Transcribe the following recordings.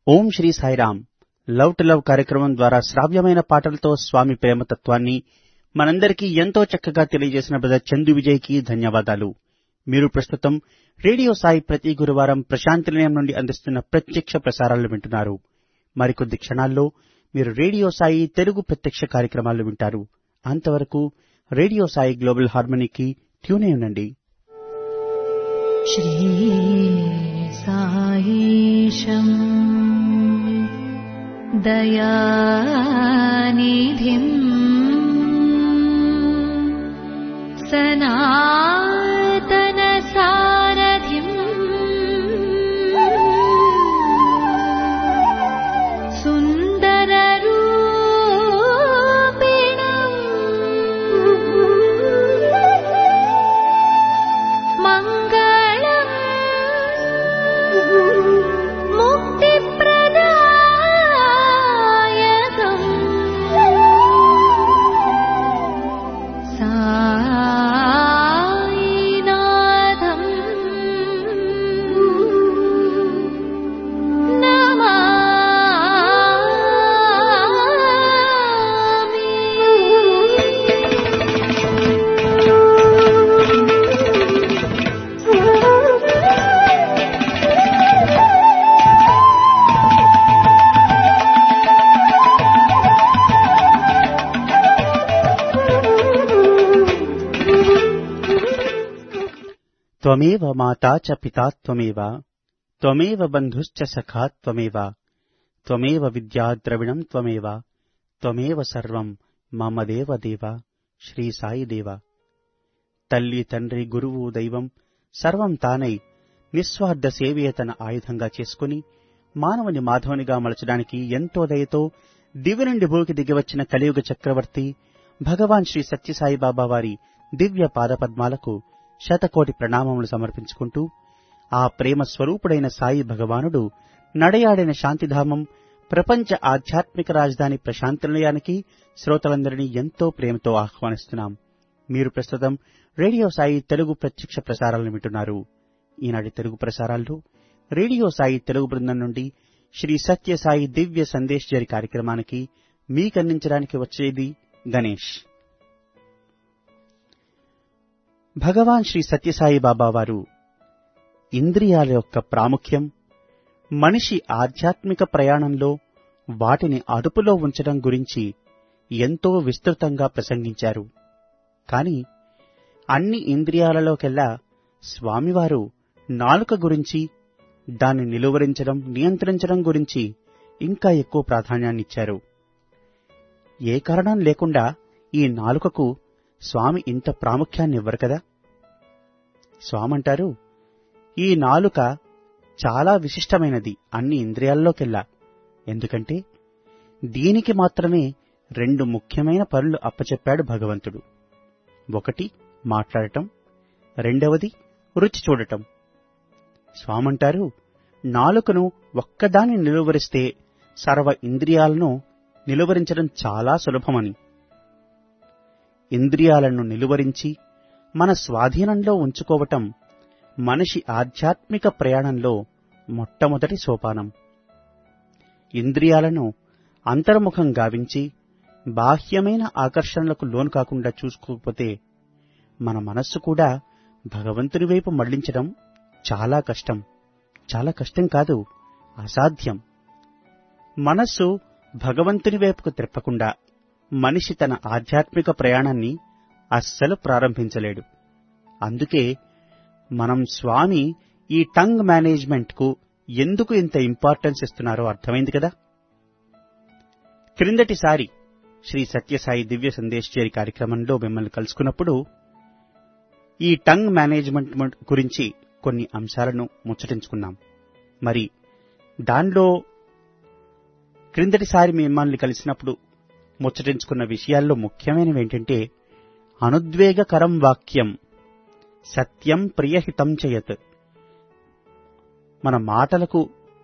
Om Shri Sairam love to love కార్యక్రమం ద్వారా శ్రావ్యమైన పాటలతో స్వామి ప్రేమతత్వాన్ని మనందరికీ ఎంతో చక్కగా తెలియజేసిన బ్రదర్ చందు విజయ్కి ధన్యవాదాలు మీరు ప్రస్తుతం రేడియో సాయి ప్రతి గురువారం ప్రశాంతి నిలయం నుండి అందిస్తున్న ప్రత్యక్ష ప్రసారాలు వింటున్నారు మరికొద్ది క్షణాల్లో మీరు రేడియో సాయి తెలుగు ప్రత్యక్ష కార్యక్రమాలు వింటారు అంతవరకు రేడియో సాయి గ్లోబల్ హార్మనీకి ట్యూన్ అయి ఉండండి श्रीसायीशम् दयानिधिम् सनातनसारथिम् सुन्दररूपिणम् मङ्गलम् मुक्तिप्रदायकम् सायिनाथम् త్వమేవ మాతా చ పితా త్వమేవ త్వమేవ బంధుశ్చ సఖా త్వమేవ త్వమేవ విద్యా ద్రవిణం త్వమేవ త్వమేవ సర్వం మమ దేవ దేవ శ్రీ సాయి దేవ తల్లి తండ్రి గురువు దైవం సర్వం తానై నిస్వార్థ సేవే తన ఆయుధంగా చేసుకుని మానవుని మాధవునిగా మలచడానికి ఎంతో దయతో దివి నుండి భూకి దిగివచ్చిన కలియుగ చక్రవర్తి భగవాన్ శ్రీ సత్యసాయి బాబా వారి దివ్య పాదపద్మాలకు శతకోటి ప్రణామములు సమర్పించుకుంటూ ఆ ప్రేమ స్వరూపుడైన సాయి భగవానుడు నడయాడిన శాంతిధామం ప్రపంచ ఆధ్యాత్మిక రాజధాని ప్రశాంతి నిలయానికి శ్రోతలందరినీ ఎంతో ప్రేమతో ఆహ్వానిస్తున్నాం మీరు ప్రస్తుతం రేడియో సాయి తెలుగు ప్రత్యక్ష ప్రసారాలను వింటున్నారు ఈనాటి తెలుగు ప్రసారాల్లో రేడియో సాయి తెలుగు బృందం నుండి శ్రీ సత్య సాయి దివ్య సందేశ్ జరి కార్యక్రమానికి మీకందించడానికి వచ్చేది గణేష్ భగవాన్ శ్రీ సత్యసాయి బాబా వారు ఇంద్రియాల యొక్క ప్రాముఖ్యం మనిషి ఆధ్యాత్మిక ప్రయాణంలో వాటిని అదుపులో ఉంచడం గురించి ఎంతో విస్తృతంగా ప్రసంగించారు కాని అన్ని ఇంద్రియాలలోకెల్లా స్వామివారు నాలుక గురించి దాన్ని నిలువరించడం నియంత్రించడం గురించి ఇంకా ఎక్కువ ప్రాధాన్యాన్నిచ్చారు ఏ కారణం లేకుండా ఈ నాలుకకు స్వామి ఇంత ప్రాముఖ్యాన్ని ఇవ్వరు కదా స్వామంటారు ఈ నాలుక చాలా విశిష్టమైనది అన్ని ఇంద్రియాల్లోకెల్లా ఎందుకంటే దీనికి మాత్రమే రెండు ముఖ్యమైన పనులు అప్పచెప్పాడు భగవంతుడు ఒకటి మాట్లాడటం రెండవది రుచి చూడటం స్వామంటారు నాలుకను ఒక్కదాన్ని నిలువరిస్తే సర్వ ఇంద్రియాలను నిలువరించడం చాలా సులభమని ఇంద్రియాలను నిలువరించి మన స్వాధీనంలో ఉంచుకోవటం మనిషి ఆధ్యాత్మిక ప్రయాణంలో మొట్టమొదటి సోపానం ఇంద్రియాలను అంతర్ముఖం గావించి బాహ్యమైన ఆకర్షణలకు లోను కాకుండా చూసుకోకపోతే మన మనస్సు కూడా భగవంతుని వైపు మళ్లించడం చాలా కష్టం చాలా కష్టం కాదు అసాధ్యం మనస్సు భగవంతుని వైపుకు త్రిప్పకుండా మనిషి తన ఆధ్యాత్మిక ప్రయాణాన్ని అస్సలు ప్రారంభించలేడు అందుకే మనం స్వామి ఈ టంగ్ మేనేజ్మెంట్ కు ఎందుకు ఇంత ఇంపార్టెన్స్ ఇస్తున్నారో అర్థమైంది కదా క్రిందటిసారి శ్రీ సత్యసాయి దివ్య సందేశ్ చేరి కార్యక్రమంలో మిమ్మల్ని కలుసుకున్నప్పుడు ఈ టంగ్ మేనేజ్మెంట్ గురించి కొన్ని అంశాలను ముచ్చటించుకున్నాం మరి దానిలో క్రిందటిసారి మిమ్మల్ని కలిసినప్పుడు ముచ్చటించుకున్న విషయాల్లో ముఖ్యమైనవి ఏంటంటే అనుద్వేగకరం వాక్యం సత్యం ప్రియహితం చేయత్ మన మాటలకు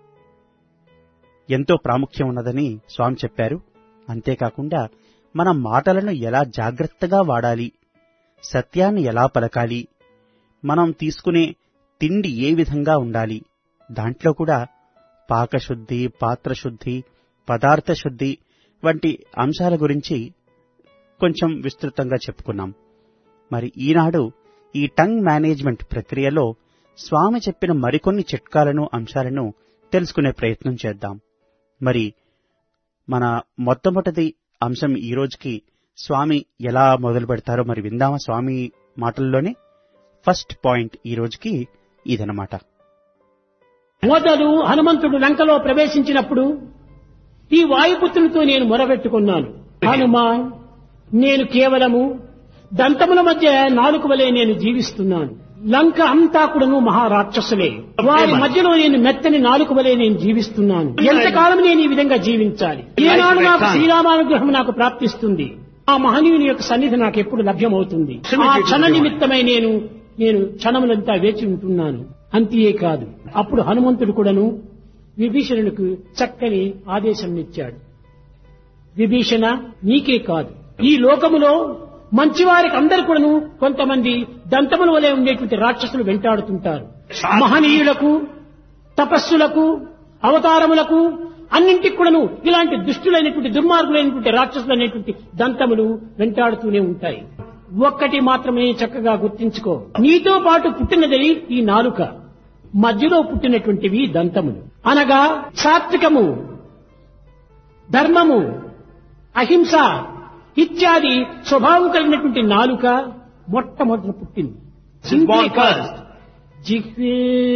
ఎంతో ప్రాముఖ్యం ఉన్నదని స్వామి చెప్పారు అంతేకాకుండా మన మాటలను ఎలా జాగ్రత్తగా వాడాలి సత్యాన్ని ఎలా పలకాలి మనం తీసుకునే తిండి ఏ విధంగా ఉండాలి దాంట్లో కూడా పాకశుద్ధి పాత్రశుద్ధి పదార్థ శుద్ధి వంటి అంశాల గురించి కొంచెం విస్తృతంగా చెప్పుకున్నాం మరి ఈనాడు ఈ టంగ్ మేనేజ్మెంట్ ప్రక్రియలో స్వామి చెప్పిన మరికొన్ని చిట్కాలను అంశాలను తెలుసుకునే ప్రయత్నం చేద్దాం మరి మన మొట్టమొదటి అంశం ఈ రోజుకి స్వామి ఎలా మొదలు పెడతారో మరి విందామా స్వామి మాటల్లోనే ఫస్ట్ పాయింట్ ఈ రోజుకి ఇదనమాట మొదలు హనుమంతుడు లంకలో ప్రవేశించినప్పుడు ఈ వాయుపుత్రునితో నేను మొరబెట్టుకున్నాను హనుమాన్ నేను కేవలము దంతముల మధ్య నాలుగు వలె నేను జీవిస్తున్నాను లంక అంతా కూడాను మహారాక్షసులే వారి మధ్యలో నేను మెత్తని నాలుగు వలె నేను జీవిస్తున్నాను ఎంతకాలం నేను ఈ విధంగా జీవించాలి ఏనాడు నాకు శ్రీరామానుగ్రహం నాకు ప్రాప్తిస్తుంది ఆ మహనీయుని యొక్క సన్నిధి నాకు ఎప్పుడు లభ్యమవుతుంది ఆ క్షణ నిమిత్తమై నేను నేను క్షణములంతా వేచి ఉంటున్నాను అంతే కాదు అప్పుడు హనుమంతుడు కూడాను విభీషణునికి చక్కని ఆదేశం ఇచ్చాడు విభీషణ నీకే కాదు ఈ లోకములో మంచివారికి అందరు కూడాను కొంతమంది దంతముల వలె ఉండేటువంటి రాక్షసులు వెంటాడుతుంటారు మహనీయులకు తపస్సులకు అవతారములకు అన్నింటికి కూడాను ఇలాంటి దుష్టులైనటువంటి దుర్మార్గులైనటువంటి రాక్షసులు అనేటువంటి దంతములు వెంటాడుతూనే ఉంటాయి ఒక్కటి మాత్రమే చక్కగా గుర్తించుకో నీతో పాటు పుట్టినది ఈ నాలుక మధ్యలో పుట్టినటువంటివి దంతములు అనగా సాత్వికము ధర్మము అహింస ఇత్యాది స్వభావం కలిగినటువంటి నాలుక మొట్టమొదట పుట్టింది ఇంతే కాదు. జిహ్వే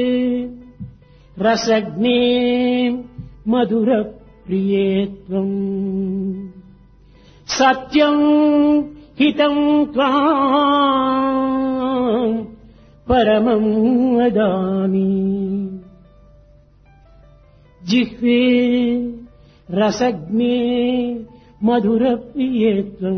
రసజ్ఞే మధుర ప్రియేత్వం సత్యం హితం త్వాం పరమం వదామి జిహ్వే రసజ్ఞే మధుర ప్రియేత్వం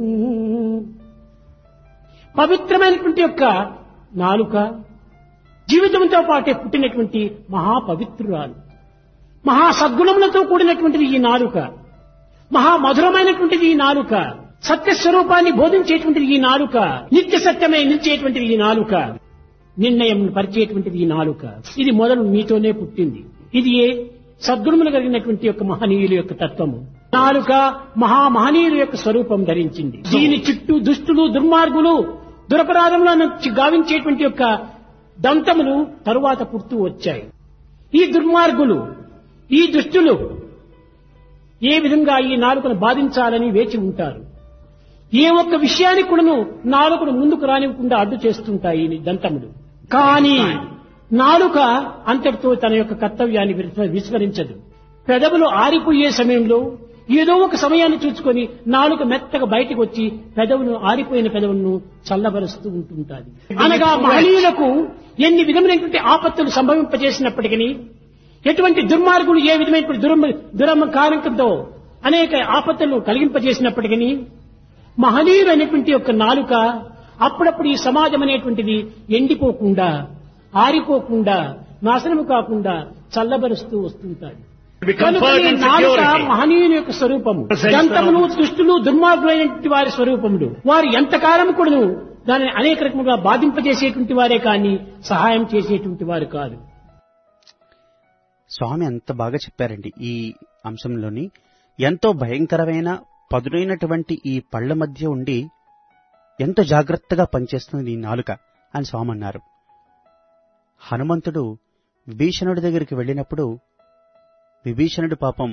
పవిత్రమైనటువంటి యొక్క నాలుక జీవితంతో పాటే పుట్టినటువంటి మహాపవిత్రురాలు మహా సద్గుణములతో కూడినటువంటిది ఈ నాలుక మహా మధురమైనటువంటిది ఈ నాలుక సత్య స్వరూపాన్ని బోధించేటువంటిది ఈ నాలుక నిత్య సత్యమై నిలిచేటువంటిది ఈ నాలుక నిర్ణయం పరిచేటువంటిది ఈ నాలుక ఇది మొదలు మీతోనే పుట్టింది ఇది ఏ సద్గుణములు కలిగినటువంటి యొక్క మహనీయుల యొక్క తత్వము నాలుక మహా మహనీయుల యొక్క స్వరూపం ధరించింది దీని చుట్టూ దుష్టులు దుర్మార్గులు దురపరాధములను గావించేటువంటి యొక్క దంతములు తరువాత పుడుతూ వచ్చాయి ఈ దుర్మార్గులు ఈ దుష్టులు ఏ విధంగా ఈ నాలుకను బాధించాలని వేచి ఉంటారు ఏ ఒక్క విషయానికి కూడాను నాలుకను ముందుకు రానివ్వకుండా అడ్డు చేస్తుంటాయి ఈ దంతములు కానీ నాలుక అంతటితో తన యొక్క కర్తవ్యాన్ని విస్మ- విస్మరించదు పెదవులు ఆరిపోయే సమయంలో ఏదో ఒక సమయాన్ని చూసుకొని నాలుక మెత్తగా బయటకు వచ్చి పెదవును ఆరిపోయిన పెదవులను చల్లబరుస్తూ ఉంటుంటాది అనగా మహనీయులకు ఎన్ని విధమైనటువంటి ఆపత్తులు సంభవింపజేసినప్పటికీ ఎటువంటి దుర్మార్గులు ఏ విధమైనటువంటి దురమ దురమ కారణంతో అనేక ఆపత్తులను కలిగింపజేసినప్పటికీ మహనీయులైనటువంటి యొక్క నాలుక అప్పుడప్పుడు ఈ సమాజం అనేటువంటిది ఎండిపోకుండా ఆరిపోకుండా నాశనము కాకుండా చల్లబరుస్తూ వస్తుంటాడు Become కనుక ఈ and నాలుక security. మహనీయుని యొక్క స్వరూపము Sense దంతములు of- దుష్టులు దుర్మార్గులైనటువంటి వారి స్వరూపములు వారు ఎంతకాలం కూడాను దానిని అనేక రకముగా బాధింపజేసేటువంటి వారే కానీ సహాయం చేసేటువంటి వారు కాదు స్వామి అంత బాగా చెప్పారండి ఈ అంశంలోని ఎంతో భయంకరమైన పదునైనటువంటి ఈ పళ్ళ మధ్య ఉండి ఎంతో జాగ్రత్తగా పనిచేస్తుంది ఈ నాలుక అని స్వామి అన్నారు హనుమంతుడు విభీషణుడి దగ్గరికి వెళ్ళినప్పుడు విభీషణుడు పాపం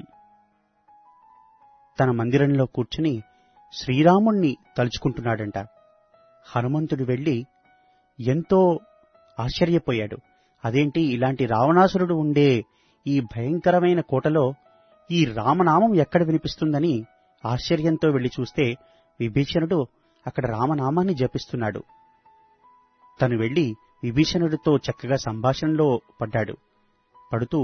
తన మందిరంలో కూర్చుని శ్రీరాముణ్ణి తలుచుకుంటున్నాడంట హనుమంతుడు వెళ్ళి ఎంతో ఆశ్చర్యపోయాడు అదేంటి ఇలాంటి రావణాసురుడు ఉండే ఈ భయంకరమైన కోటలో ఈ రామనామం ఎక్కడ వినిపిస్తుందని ఆశ్చర్యంతో వెళ్లి చూస్తే విభీషణుడు అక్కడ రామనామాన్ని జపిస్తున్నాడు తను వెళ్లి విభీషణుడితో చక్కగా సంభాషణలో పడ్డాడు పడుతూ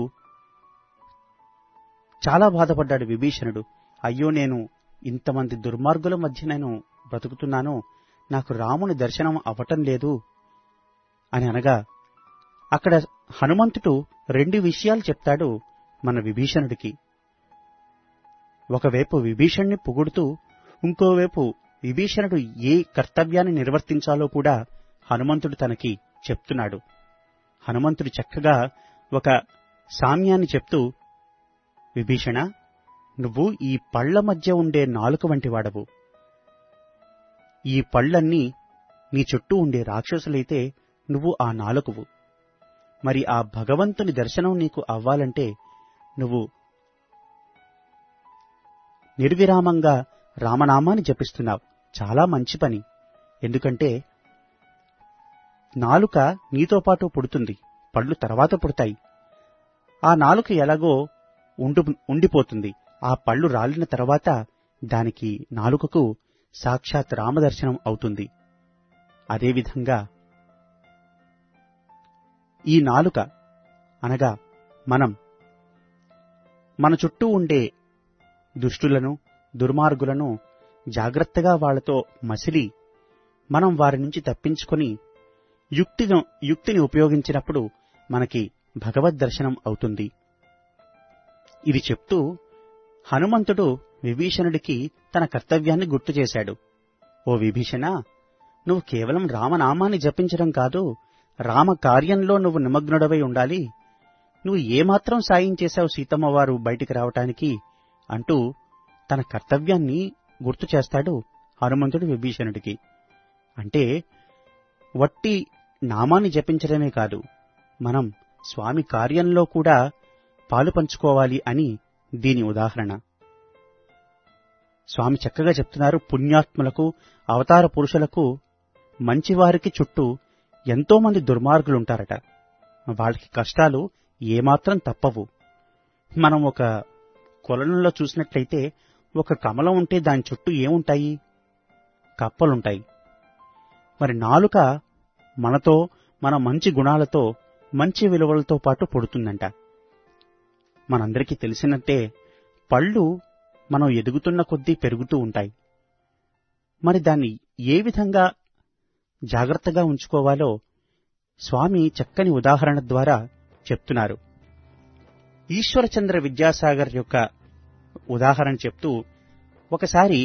చాలా బాధపడ్డాడు విభీషణుడు అయ్యో నేను ఇంతమంది దుర్మార్గుల మధ్య నేను బ్రతుకుతున్నాను నాకు రాముని దర్శనం అవ్వటం లేదు అని అనగా అక్కడ హనుమంతుడు రెండు విషయాలు చెప్తాడు మన విభీషణుడికి ఒకవైపు విభీషణ్ణి పొగుడుతూ ఇంకోవైపు విభీషణుడు ఏ కర్తవ్యాన్ని నిర్వర్తించాలో కూడా హనుమంతుడు తనకి చెప్తున్నాడు హనుమంతుడు చక్కగా ఒక సామ్యాన్ని చెప్తూ విభీషణ నువ్వు ఈ పళ్ల మధ్య ఉండే నాలుక వంటి వాడవు ఈ పళ్ళన్నీ నీ చుట్టూ ఉండే రాక్షసులైతే నువ్వు ఆ నాలుకవు మరి ఆ భగవంతుని దర్శనం నీకు అవ్వాలంటే నువ్వు నిర్విరామంగా రామనామాన్ని జపిస్తున్నావు చాలా మంచి పని ఎందుకంటే నాలుక నీతో పాటు పుడుతుంది పళ్ళు తర్వాత పుడతాయి ఆ నాలుక ఎలాగో ఉండు ఉండిపోతుంది ఆ పళ్ళు రాలిన తర్వాత దానికి నాలుకకు సాక్షాత్ రామదర్శనం అవుతుంది అదేవిధంగా ఈ నాలుక అనగా మనం మన చుట్టూ ఉండే దుష్టులను దుర్మార్గులను జాగ్రత్తగా వాళ్లతో మసిలి మనం వారి నుంచి తప్పించుకొని యుక్తిను యుక్తిని ఉపయోగించినప్పుడు మనకి భగవద్ దర్శనం అవుతుంది ఇది చెప్తూ హనుమంతుడు విభీషణుడికి తన కర్తవ్యాన్ని గుర్తు చేశాడు ఓ విభీషణ నువ్వు కేవలం రామనామాన్ని జపించడం కాదు రామ కార్యంలో నువ్వు నిమగ్నుడవై ఉండాలి నువ్వు ఏమాత్రం సాయం చేశావు సీతమ్మ వారు బయటికి రావటానికి అంటూ తన కర్తవ్యాన్ని గుర్తు చేస్తాడు హనుమంతుడు విభీషణుడికి అంటే వట్టి నామాన్ని జపించడమే కాదు మనం స్వామి కార్యంలో కూడా పాలు పంచుకోవాలి అని దీని ఉదాహరణ స్వామి చక్కగా చెప్తున్నారు పుణ్యాత్ములకు అవతార పురుషులకు మంచివారికి చుట్టూ ఎంతో మంది దుర్మార్గులుంటారట వాళ్ళకి కష్టాలు ఏమాత్రం తప్పవు మనం ఒక కొలంలో చూసినట్లయితే ఒక కమలం ఉంటే దాని చుట్టూ ఏముంటాయి కప్పలుంటాయి మరి నాలుక మనతో మన మంచి గుణాలతో మంచి విలువలతో పాటు పుడుతుందంట మనందరికీ తెలిసినట్టే పళ్ళు మనం ఎదుగుతున్న కొద్దీ పెరుగుతూ ఉంటాయి మరి దాన్ని ఏ విధంగా జాగ్రత్తగా ఉంచుకోవాలో స్వామి చక్కని ఉదాహరణ ద్వారా చెప్తున్నారు ఈశ్వరచంద్ర విద్యాసాగర్ యొక్క ఉదాహరణ చెప్తూ ఒకసారి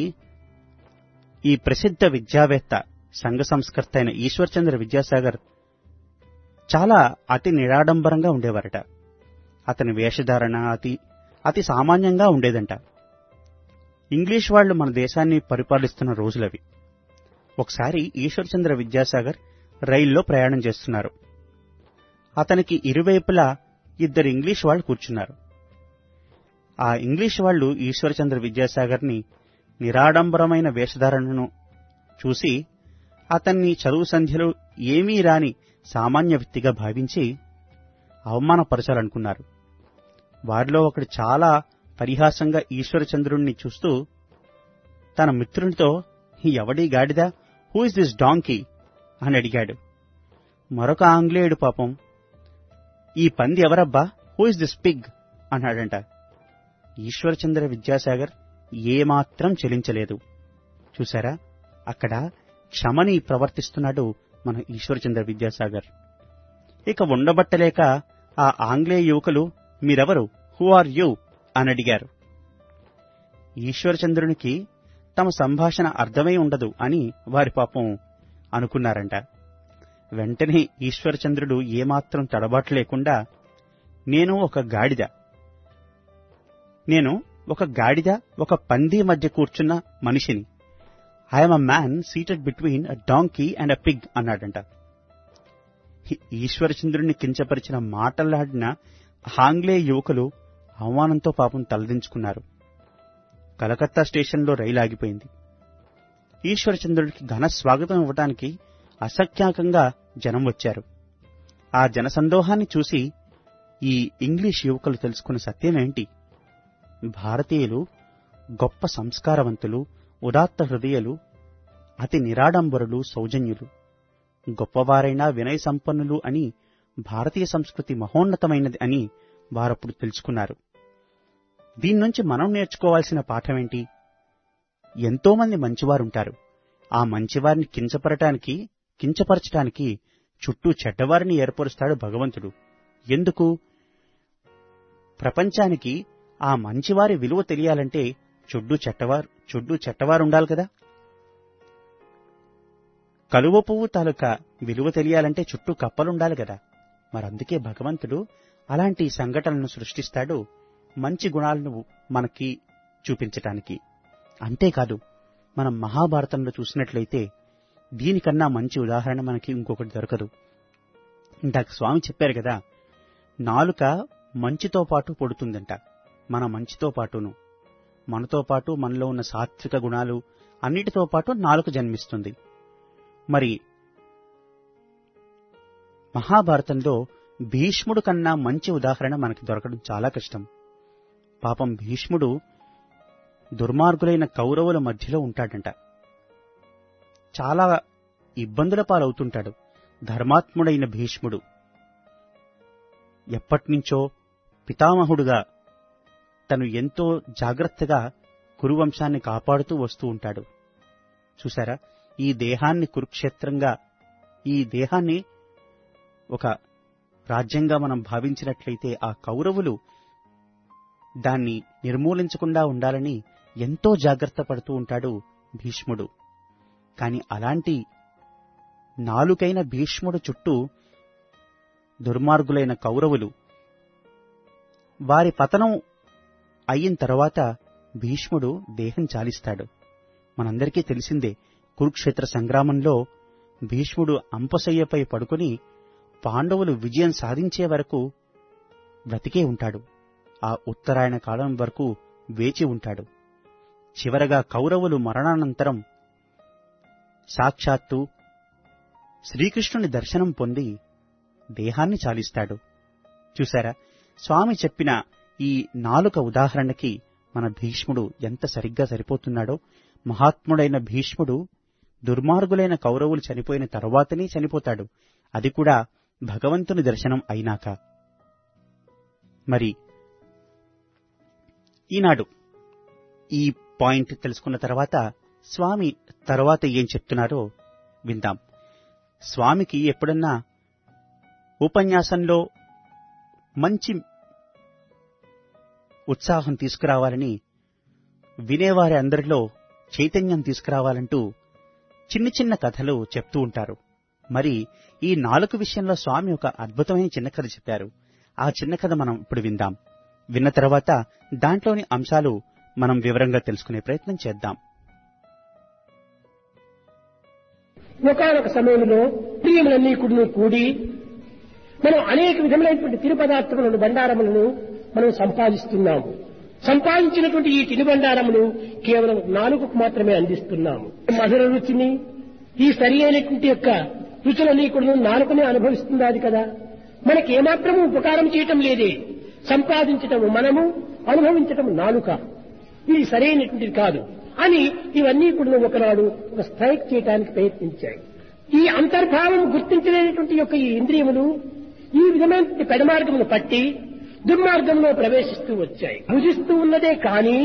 ఈ ప్రసిద్ధ విద్యావేత్త సంఘ సంస్కర్త అయిన ఈశ్వర్చంద్ర విద్యాసాగర్ చాలా అతి నిరాడంబరంగా ఉండేవారట అతని వేషధారణ అతి అతి సామాన్యంగా ఉండేదంట ఇంగ్లీష్ వాళ్ళు మన దేశాన్ని పరిపాలిస్తున్న రోజులవి ఒకసారి ఈశ్వర్చంద్ర విద్యాసాగర్ రైల్లో ప్రయాణం చేస్తున్నారు అతనికి ఇరువైపులా ఇద్దరు ఇంగ్లీష్ వాళ్ళు కూర్చున్నారు ఆ ఇంగ్లీష్ వాళ్ళు ఈశ్వరచంద్ర విద్యాసాగర్ని నిరాడంబరమైన వేషధారణను చూసి అతన్ని చదువు సంధ్యలో ఏమీ రాని సామాన్య వ్యక్తిగా భావించి అవమానపరచాలనుకున్నారు వారిలో ఒకడు చాలా పరిహాసంగా ఈశ్వరచంద్రుణ్ణి చూస్తూ తన మిత్రునితో ఎవడీ గాడిదా హూ ఇస్ దిస్ డాంకీ అని అడిగాడు మరొక ఆంగ్లేయుడు పాపం ఈ పంది ఎవరబ్బా హూ ఇస్ దిస్ పిగ్ అన్నాడంట ఈశ్వరచంద్ర విద్యాసాగర్ ఏమాత్రం చెలించలేదు చూసారా అక్కడ క్షమని ప్రవర్తిస్తున్నాడు మన ఈశ్వరచంద్ర విద్యాసాగర్ ఇక ఉండబట్టలేక ఆ ఆంగ్లేయ యువకులు మీరెవరు హూ ఆర్ యూ అని అడిగారు ఈశ్వరచంద్రునికి తమ సంభాషణ అర్థమై ఉండదు అని వారి పాపం అనుకున్నారంట వెంటనే ఈశ్వరచంద్రుడు ఏమాత్రం తడబాటు లేకుండా నేను ఒక గాడిద నేను ఒక గాడిద ఒక పంది మధ్య కూర్చున్న మనిషిని I am a man seated between a donkey and a pig అన్నాడంట ఈశ్వరచంద్రుడిని కించపరిచిన మాటలాడిన ఆంగ్లేయ యువకులు అవమానంతో పాపం తలదించుకున్నారు కలకత్తా స్టేషన్లో రైలు ఆగిపోయింది ఈశ్వరచంద్రుడికి ఘన స్వాగతం ఇవ్వడానికి అసఖ్యాకంగా జనం వచ్చారు ఆ జనసందోహాన్ని చూసి ఈ ఇంగ్లీష్ యువకులు తెలుసుకున్న సత్యమేంటి భారతీయులు గొప్ప సంస్కారవంతులు ఉదాత్త హృదయులు అతి నిరాడంబరులు సౌజన్యులు గొప్పవారైనా వినయ సంపన్నులు అని భారతీయ సంస్కృతి మహోన్నతమైనది అని వారప్పుడు తెలుసుకున్నారు దీని నుంచి మనం నేర్చుకోవాల్సిన పాఠమేంటి ఎంతో మంది మంచివారుంటారు ఆ మంచివారిని కించపరటానికి కించపరచటానికి చుట్టూ చెడ్డవారిని ఏర్పరుస్తాడు భగవంతుడు ఎందుకు ప్రపంచానికి ఆ మంచివారి విలువ తెలియాలంటే చుడ్డు చెట్టవారు చుడ్డు చెట్టవారు ఉండాలి కదా కలువ పువ్వు తాలూకా విలువ తెలియాలంటే చుట్టూ కప్పలుండాలి కదా మరందుకే భగవంతుడు అలాంటి సంఘటనలను సృష్టిస్తాడు మంచి గుణాలను మనకి చూపించటానికి అంతేకాదు మనం మహాభారతంలో చూసినట్లయితే దీనికన్నా మంచి ఉదాహరణ మనకి ఇంకొకటి దొరకదు ఇందాక స్వామి చెప్పారు కదా నాలుక మంచితో పాటు పొడుతుందంట మన మంచితో పాటును మనతో పాటు మనలో ఉన్న సాత్విక గుణాలు అన్నిటితో పాటు నాలుక జన్మిస్తుంది మరి మహాభారతంలో భీష్ముడు కన్నా మంచి ఉదాహరణ మనకి దొరకడం చాలా కష్టం పాపం భీష్ముడు దుర్మార్గులైన కౌరవుల మధ్యలో ఉంటాడంట చాలా ఇబ్బందుల పాలవుతుంటాడు ధర్మాత్ముడైన భీష్ముడు ఎప్పటినుంచో పితామహుడుగా తను ఎంతో జాగ్రత్తగా కురువంశాన్ని కాపాడుతూ వస్తూ ఉంటాడు చూసారా ఈ దేహాన్ని కురుక్షేత్రంగా ఈ దేహాన్ని ఒక రాజ్యంగా మనం భావించినట్లయితే ఆ కౌరవులు దాన్ని నిర్మూలించకుండా ఉండాలని ఎంతో జాగ్రత్త పడుతూ ఉంటాడు భీష్ముడు కాని అలాంటి నాలుకైన భీష్ముడు చుట్టూ దుర్మార్గులైన కౌరవులు వారి పతనం అయిన తర్వాత భీష్ముడు దేహం చాలిస్తాడు మనందరికీ తెలిసిందే కురుక్షేత్ర సంగ్రామంలో భీష్ముడు అంపశయ్యపై పడుకుని పాండవులు విజయం సాధించే వరకు బ్రతికే ఉంటాడు ఆ ఉత్తరాయణ కాలం వరకు వేచి ఉంటాడు చివరగా కౌరవులు మరణానంతరం సాక్షాత్తు శ్రీకృష్ణుని దర్శనం పొంది దేహాన్ని చాలిస్తాడు చూశారా స్వామి చెప్పిన ఈ నాలుక ఉదాహరణకి మన భీష్ముడు ఎంత సరిగ్గా సరిపోతున్నాడో మహాత్ముడైన భీష్ముడు దుర్మార్గులైన కౌరవులు చనిపోయిన తరువాతనే చనిపోతాడు అది కూడా భగవంతుని దర్శనం అయినాక మరి ఈనాడు ఈ పాయింట్ తెలుసుకున్న తర్వాత స్వామి తర్వాత ఏం చెప్తున్నారో విందాం స్వామికి ఎప్పుడన్నా ఉపన్యాసంలో మంచి ఉత్సాహం తీసుకురావాలని వినేవారి అందరిలో చైతన్యం తీసుకురావాలంటూ చిన్న చిన్న కథలు చెప్తూ ఉంటారు మరి ఈ నాలుగు విషయంలో స్వామి ఒక అద్భుతమైన చిన్న కథ చెప్పారు ఆ చిన్న కథ మనం ఇప్పుడు విందాం విన్న తర్వాత దాంట్లోని అంశాలు మనం వివరంగా తెలుసుకునే ప్రయత్నం చేద్దాం ఒకనొక సమయంలో ప్రియములన్నీ కూడా కూడి మనం అనేక విధములైనటువంటి తిరు పదార్థములను బండారములను మనం సంపాదిస్తున్నాము సంపాదించినటువంటి ఈ తిను బండారములు కేవలం నాలుగుకు మాత్రమే అందిస్తున్నాము మధుర రుచిని ఈ సరి అయినటువంటి యొక్క రుచులన్నీ కూడా నాలుకనే అనుభవిస్తుంది అది కదా మనకి ఏమాత్రము ఉపకారం చేయటం లేదే సంపాదించటము మనము అనుభవించటం నాలుక ఇది సరైనటువంటిది కాదు అని ఇవన్నీ కూడా ఒకనాడు ఒక స్ట్రైక్ చేయడానికి ప్రయత్నించాయి ఈ అంతర్భావం గుర్తించలేనటువంటి యొక్క ఈ ఇంద్రియములు ఈ విధమైన పెడమార్గమును పట్టి దుర్మార్గంలో ప్రవేశిస్తూ వచ్చాయి భుజిస్తూ ఉన్నదే కానీ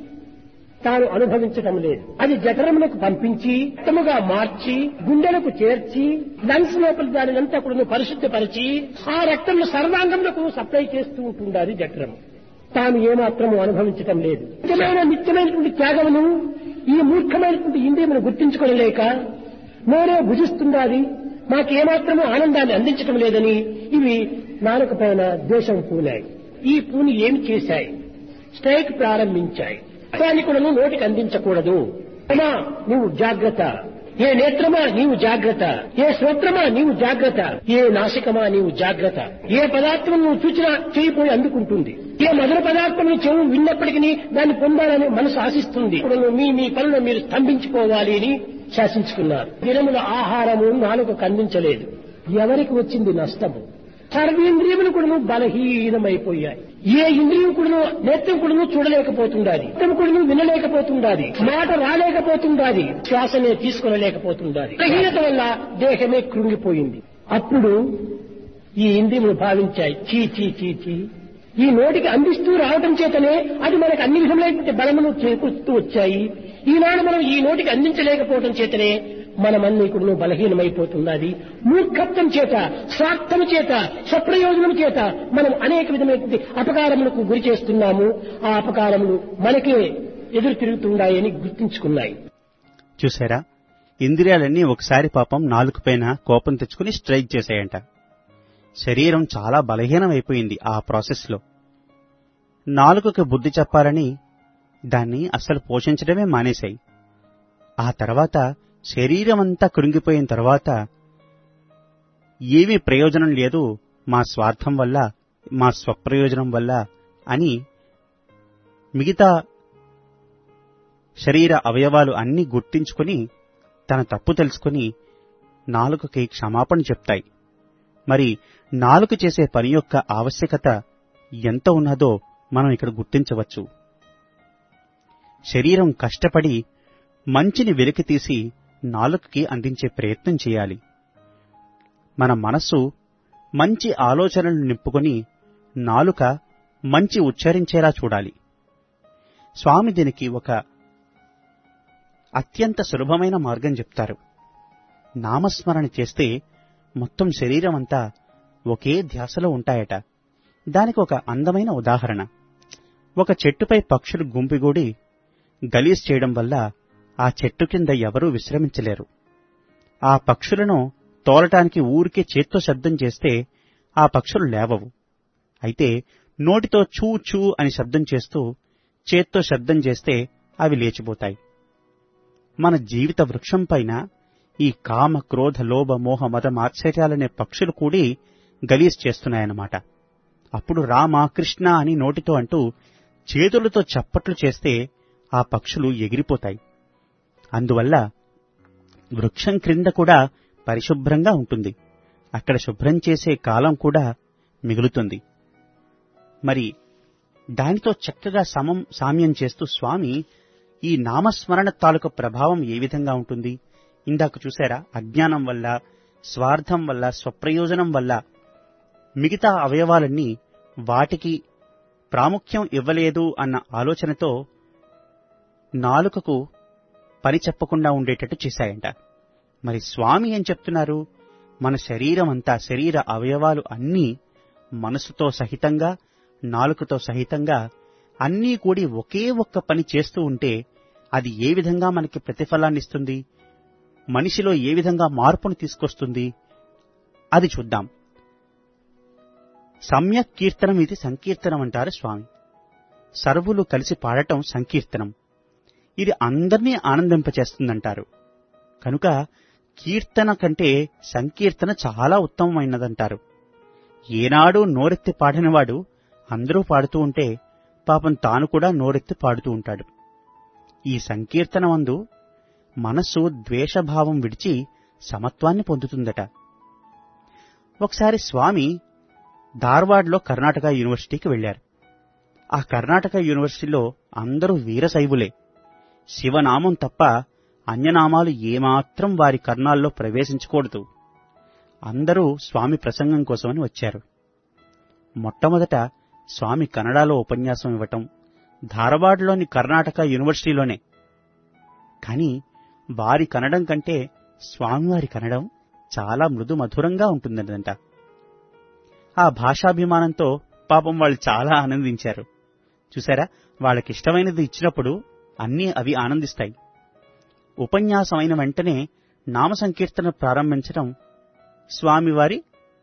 తాను అనుభవించటం లేదు అది జఠరములకు పంపించి రక్తముగా మార్చి గుండెలకు చేర్చి లంగ్స్ లోపల దానినంతా కూడా పరిశుద్ధపరిచి ఆ రక్తంలో సర్వాంగములకు సప్లై చేస్తూ ఉంటుండాలి జఠరము తాను ఏమాత్రము అనుభవించటం లేదు నిత్యమైన నిత్యమైనటువంటి త్యాగమును ఈ మూర్ఖమైనటువంటి ఇంద్రియమును గుర్తించుకోలేక నోరే భుజిస్తుండాలి మాకేమాత్రము ఆనందాన్ని అందించటం లేదని ఇవి నాలుక పైన ద్వేషం పూనాయి ఈ పూని ఏమి చేశాయి స్ట్రైక్ ప్రారంభించాయి దాన్ని కూడా నోటికి అందించకూడదు అమ్మా నీవు జాగ్రత్త ఏ నేత్రమా నీవు జాగ్రత్త ఏ శ్రోత్రమా నీవు జాగ్రత్త ఏ నాసికమా నీవు జాగ్రత్త ఏ పదార్థం నువ్వు చూచినా చేయిపోయి అందుకుంటుంది ఏ మధుర పదార్థం చెవు విన్నప్పటికీ దాన్ని పొందాలని మనసు ఆశిస్తుంది ఇప్పుడు మీ మీ పనులు మీరు స్తంభించుకోవాలి అని శాసించుకున్నారు దినముల ఆహారము నాలుగు అందించలేదు ఎవరికి వచ్చింది నష్టము సర్వేంద్రియములు కూడా బలహీనమైపోయాయి ఏ ఇంద్రియం కూడా నేత్రం కూడా చూడలేకపోతుండాలి నేత్రం కూడా వినలేకపోతుండాలి మాట రాలేకపోతుండాలి శ్వాసనే తీసుకునలేకపోతుండాలి బలహీనత వల్ల దేహమే కృంగిపోయింది అప్పుడు ఈ ఇంద్రియములు భావించాయి చీ చీ చీ చీ ఈ నోటికి అందిస్తూ రావటం చేతనే అది మనకు అన్ని విధములైనటువంటి బలమును చేకూరుస్తూ వచ్చాయి ఈనాడు మనం ఈ నోటికి అందించలేకపోవటం చేతనే మనమన్నీ కూడా బలహీనమైపోతున్నది మూర్ఖత్వం చేత స్వార్థం చేత స్వప్రయోజనం చేత మనం అనేక విధమైనటువంటి అపకారములకు గురి చేస్తున్నాము ఆ అపకారములు మనకే ఎదురు తిరుగుతున్నాయని గుర్తించుకున్నాయి చూసారా ఇంద్రియాలన్నీ ఒకసారి పాపం నాలుగు పైన కోపం తెచ్చుకుని స్ట్రైక్ చేశాయంట శరీరం చాలా బలహీనమైపోయింది ఆ ప్రాసెస్లో నాలుకకు బుద్ధి చెప్పాలని దాన్ని అస్సలు పోషించడమే మానేశాయి ఆ తర్వాత శరీరం అంతా కృంగిపోయిన తర్వాత ఏమీ ప్రయోజనం లేదు మా స్వార్థం వల్ల మా స్వప్రయోజనం వల్ల అని మిగతా శరీర అవయవాలు అన్నీ గుర్తించుకుని తన తప్పు తెలుసుకుని నాలుకకి క్షమాపణ చెప్తాయి మరి నాలుక చేసే పని యొక్క ఆవశ్యకత ఎంత ఉన్నదో మనం ఇక్కడ గుర్తించవచ్చు శరీరం కష్టపడి మంచిని వెలికి తీసి నాలుకకి అందించే ప్రయత్నం చేయాలి మన మనస్సు మంచి ఆలోచనలు నింపుకొని నాలుక మంచి ఉచ్చరించేలా చూడాలి స్వామి దీనికి ఒక అత్యంత సులభమైన మార్గం చెప్తారు నామస్మరణ చేస్తే మొత్తం శరీరం అంతా ఒకే ధ్యాసలో ఉంటాయట దానికి ఒక అందమైన ఉదాహరణ ఒక చెట్టుపై పక్షులు గుంపిగూడి గలీజ్ చేయడం వల్ల ఆ చెట్టు కింద ఎవరూ విశ్రమించలేరు ఆ పక్షులను తోలటానికి ఊరికే చేత్తో శబ్దం చేస్తే ఆ పక్షులు లేవవు అయితే నోటితో చూ చూ అని శబ్దం చేస్తూ చేత్తో శబ్దం చేస్తే అవి లేచిపోతాయి మన జీవిత వృక్షం పైన ఈ కామ క్రోధ లోభ మోహ మద మాత్సర్యాలనే పక్షులు కూడి గలీజ్ చేస్తున్నాయన్నమాట అప్పుడు రామ కృష్ణ అని నోటితో అంటూ చేతులతో చప్పట్లు చేస్తే ఆ పక్షులు ఎగిరిపోతాయి అందువల్ల వృక్షం క్రింద కూడా పరిశుభ్రంగా ఉంటుంది అక్కడ శుభ్రం చేసే కాలం కూడా మిగులుతుంది మరి దానితో చక్కగా సమం సామ్యం చేస్తూ స్వామి ఈ నామస్మరణ తాలూకు ప్రభావం ఏ విధంగా ఉంటుంది ఇందాక చూసారా అజ్ఞానం వల్ల స్వార్థం వల్ల స్వప్రయోజనం వల్ల మిగతా అవయవాలన్నీ వాటికి ప్రాముఖ్యం ఇవ్వలేదు అన్న ఆలోచనతో నాలుకకు పని చెప్పకుండా ఉండేటట్టు చేశాయంట మరి స్వామి ఏం చెప్తున్నారు మన శరీరం అంతా శరీర అవయవాలు అన్నీ మనసుతో సహితంగా నాలుకతో సహితంగా అన్నీ కూడి ఒకే ఒక్క పని చేస్తూ ఉంటే అది ఏ విధంగా మనకి ప్రతిఫలాన్ని ఇస్తుంది మనిషిలో ఏ విధంగా మార్పును తీసుకొస్తుంది అది చూద్దాం సమ్యక్ కీర్తనం ఇది సంకీర్తనం అంటారు స్వామి సర్వులు కలిసి పాడటం సంకీర్తనం ఇది అందరినీ ఆనందింపచేస్తుందంటారు కనుక కీర్తన కంటే సంకీర్తన చాలా ఉత్తమమైనదంటారు ఏనాడు నోరెత్తి పాడినవాడు అందరూ పాడుతూ ఉంటే పాపం తాను కూడా నోరెత్తి పాడుతూ ఉంటాడు ఈ సంకీర్తనమందు మనస్సు ద్వేషభావం విడిచి సమత్వాన్ని పొందుతుందట ఒకసారి స్వామి ధార్వాడ్లో కర్ణాటక యూనివర్సిటీకి వెళ్లారు ఆ కర్ణాటక యూనివర్సిటీలో అందరూ వీరశైవులే శివనామం తప్ప అన్యనామాలు ఏమాత్రం వారి కర్ణాల్లో ప్రవేశించకూడదు అందరూ స్వామి ప్రసంగం కోసమని వచ్చారు మొట్టమొదట స్వామి కన్నడలో ఉపన్యాసం ఇవ్వటం ధారవాడలోని కర్ణాటక యూనివర్సిటీలోనే కాని వారి కన్నడం కంటే స్వామివారి కన్నడం చాలా మృదు మధురంగా ఉంటుందట ఆ భాషాభిమానంతో పాపం వాళ్ళు చాలా ఆనందించారు చూసారా వాళ్ళకిష్టమైనది ఇచ్చినప్పుడు అన్నీ అవి ఆనందిస్తాయి ఉపన్యాసం అయిన వెంటనే నామ సంకీర్తన ప్రారంభించడం స్వామివారి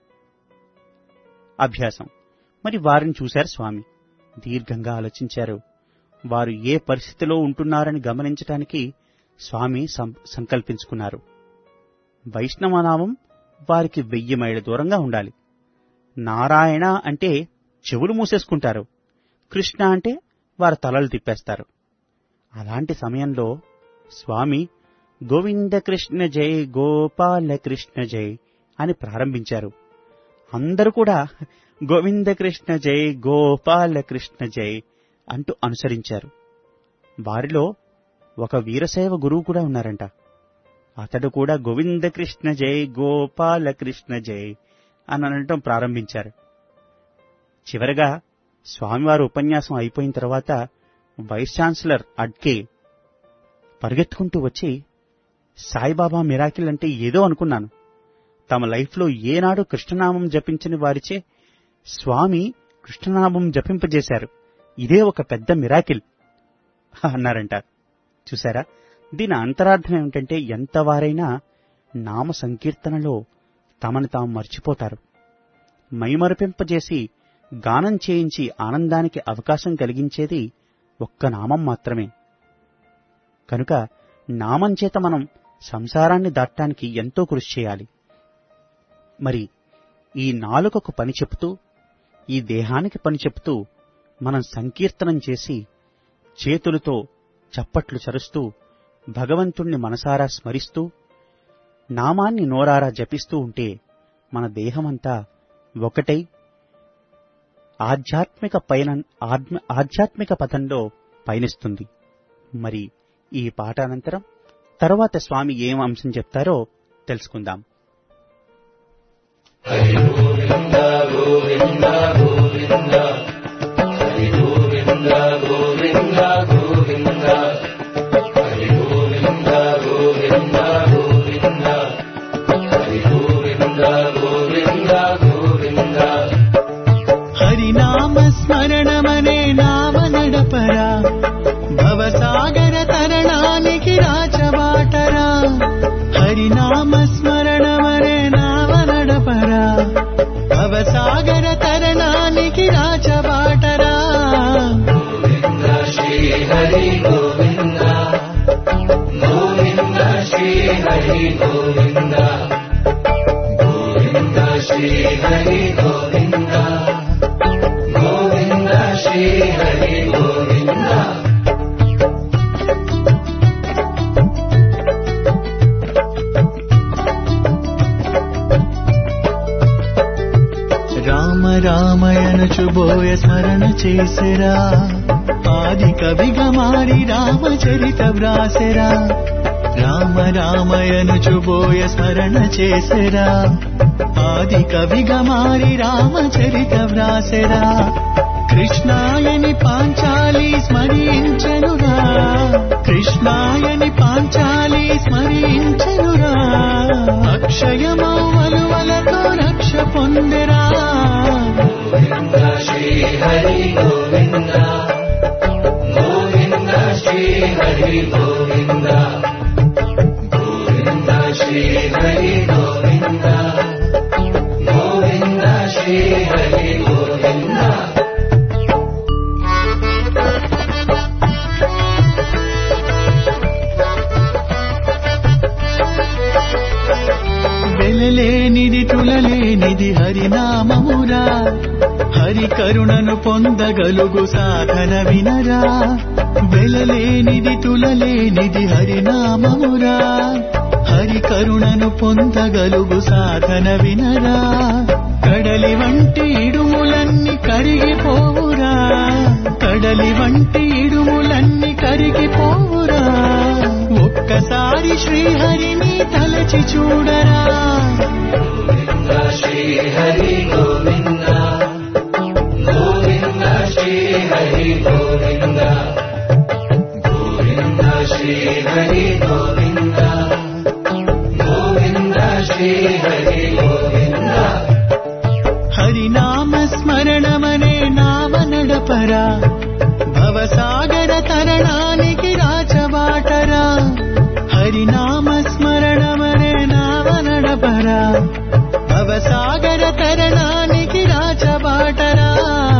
అభ్యాసం మరి వారిని చూశారు స్వామి దీర్ఘంగా ఆలోచించారు వారు ఏ పరిస్థితిలో ఉంటున్నారని గమనించటానికి స్వామి సం- సంకల్పించుకున్నారు వైష్ణవనామం వారికి వెయ్యి మైళ్ళ దూరంగా ఉండాలి నారాయణ అంటే చెవులు మూసేసుకుంటారు కృష్ణ అంటే వారు తలలు తిప్పేస్తారు అలాంటి సమయంలో స్వామి గోవింద కృష్ణ జై గోపాల కృష్ణ జై అని ప్రారంభించారు అందరూ కూడా గోవింద కృష్ణ జై గోపాల కృష్ణ జై అంటూ అనుసరించారు వారిలో ఒక వీరశైవ గురువు కూడా ఉన్నారంట అతడు కూడా గోవింద కృష్ణ జై గోపాల కృష్ణ జై అని అనటం ప్రారంభించారు చివరగా స్వామివారి ఉపన్యాసం అయిపోయిన తర్వాత వైస్ ఛాన్సలర్ అడ్కే పరిగెత్తుకుంటూ వచ్చి సాయిబాబా మిరాకిల్ అంటే ఏదో అనుకున్నాను తమ లైఫ్లో ఏనాడు కృష్ణనామం జపించని వారిచే స్వామి కృష్ణనామం జపింపజేశారు ఇదే ఒక పెద్ద మిరాకిల్ అన్నారంట చూసారా దీని అంతరార్థం ఏమిటంటే ఎంతవారైనా నామ సంకీర్తనలో తమను తాము మర్చిపోతారు మైమరపింపజేసి గానం చేయించి ఆనందానికి అవకాశం కలిగించేది ఒక్క నామం మాత్రమే కనుక నామం చేత మనం సంసారాన్ని దాటడానికి ఎంతో కృషి చేయాలి మరి ఈ నాలుకకు పని చెప్తూ ఈ దేహానికి పని చెప్తూ మనం సంకీర్తనం చేసి చేతులతో చప్పట్లు చరుస్తూ భగవంతుణ్ణి మనసారా స్మరిస్తూ నామాన్ని నోరారా జపిస్తూ ఉంటే మన దేహమంతా ఒకటై ఆధ్యాత్మిక పైన ఆత్మ- ఆధ్యాత్మిక పథంలో పయనిస్తుంది మరి ఈ పాట అనంతరం తరువాత స్వామి ఏం అంశం చెప్తారో తెలుసుకుందాం హరినామ స్మరణమనే నామ నడపరా భవసాగర తరణానికి రాచబాటరా హరినామ స్మరణమనే నామ నడపరా భవసాగర తరణానికి రాచబాటరా రామ రామయనుచుబోయ స్మరణ చేసెరా ఆది కవిగా మారి రామచరిత వ్రాసెరా రామ రామయనుచుబోయ స్మరణ చేసెరా ఆది కవిగా మారి రామచరిత వ్రాసెరా కృష్ణాయని పాంచాలి స్మరించనురా కృష్ణాయని పాంచాలి స్మరించనురా అక్షయమౌవలువలతో రక్ష పొందెరా వెలలేనిది తులలేనిది హరినామమురా హరి కరుణను పొందగలుగు సాధన వినరా వెలలేనిది తులలేనిది హరినామమురా హరి కరుణను పొందగలుగు సాధన వినరా కడలి వంటి ఇడుములన్నీ కరిగిపోవురా కడలి వంటి ఇడుములన్నీ కరిగిపోవురా ఒక్కసారి శ్రీహరిని తలచి చూడరా హరినామ స్మరణమనే నామ నడపరా భవసాగర తరణానికి రాచబాటరా హరినామ స్మరణమనే నామ నడపరా భవసాగర తరణానికి రాచబాటరా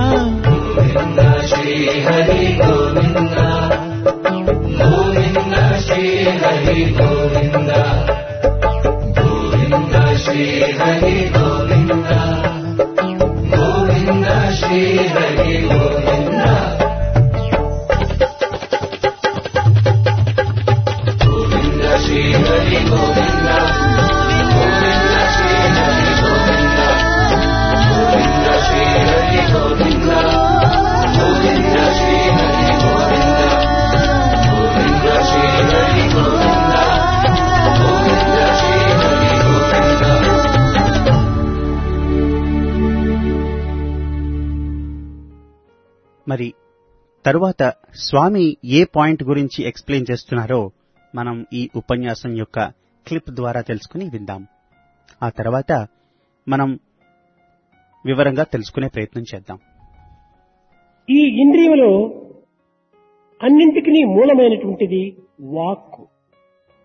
మరి తరువాత స్వామి ఏ పాయింట్ గురించి ఎక్స్ప్లెయిన్ చేస్తున్నారో మనం ఈ ఉపన్యాసం యొక్క క్లిప్ ద్వారా తెలుసుకుని విందాం ఆ తర్వాత మనం వివరంగా తెలుసుకునే ప్రయత్నం చేద్దాం ఈ ఇంద్రియములో అన్నింటికి మూలమైనటువంటిది వాక్కు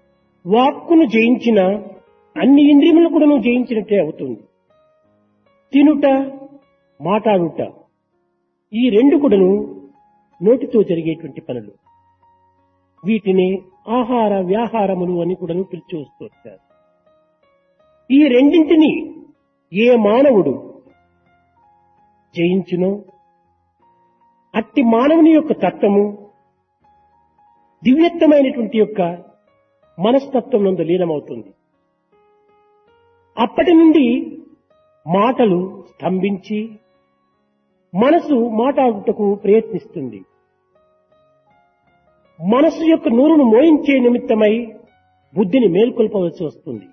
వాక్కును జయించిన అన్ని ఇంద్రియములను కూడా నువ్వు జయించినట్టే అవుతుంది తినుట మాట్లాడుట ఈ రెండు కూడాను నోటితో జరిగేటువంటి పనులు వీటిని ఆహార వ్యాహారములు అని కూడాను పిలిచి వస్తూ వచ్చారు ఈ రెండింటిని ఏ మానవుడు జయించునో అట్టి మానవుని యొక్క తత్వము దివ్యత్వమైనటువంటి యొక్క మనస్తత్వం నందు లీనమవుతుంది అప్పటి నుండి మాటలు స్తంభించి మనసు మాట్లాడుటకు ప్రయత్నిస్తుంది మనసు యొక్క నూరును మోయించే నిమిత్తమై బుద్ధిని మేల్కొల్పవలసి వస్తుంది